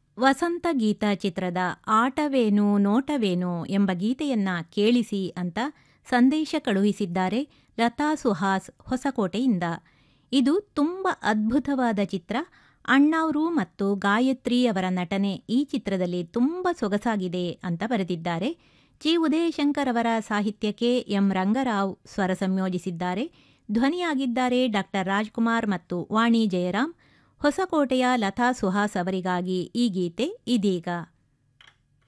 ವಸಂತ ಗೀತ ಚಿತ್ರದ ಆಟವೇನು ನೋಟವೇನು ಎಂಬ ಗೀತೆಯನ್ನ ಕೇಳಿಸಿ ಅಂತ ಸಂದೇಶ ಕಳುಹಿಸಿದ್ದಾರೆ ಲತಾ ಸುಹಾಸ್ ಹೊಸಕೋಟೆಯಿಂದ ಇದು ತುಂಬ ಅದ್ಭುತವಾದ ಚಿತ್ರ ಅಣ್ಣಾವ್ರು ಮತ್ತು ಗಾಯತ್ರಿ ಅವರ ನಟನೆ ಈ ಚಿತ್ರದಲ್ಲಿ ತುಂಬ ಸೊಗಸಾಗಿದೆ ಅಂತ ಬರೆದಿದ್ದಾರೆ ಜಿ ಉದಯಶಂಕರ್ ಅವರ ಸಾಹಿತ್ಯಕ್ಕೆ ಎಂ ರಂಗರಾವ್ ಸ್ವರ ಸಂಯೋಜಿಸಿದ್ದಾರೆ ಧ್ವನಿಯಾಗಿದ್ದಾರೆ ಡಾಕ್ಟರ್ ರಾಜ್ಕುಮಾರ್ ಮತ್ತು ವಾಣಿ ಜಯರಾಮ್ ಹೊಸಕೋಟೆಯ ಲತಾ ಸುಹಾಸ್ ಅವರಿಗಾಗಿ ಈ ಗೀತೆ ಇದೀಗ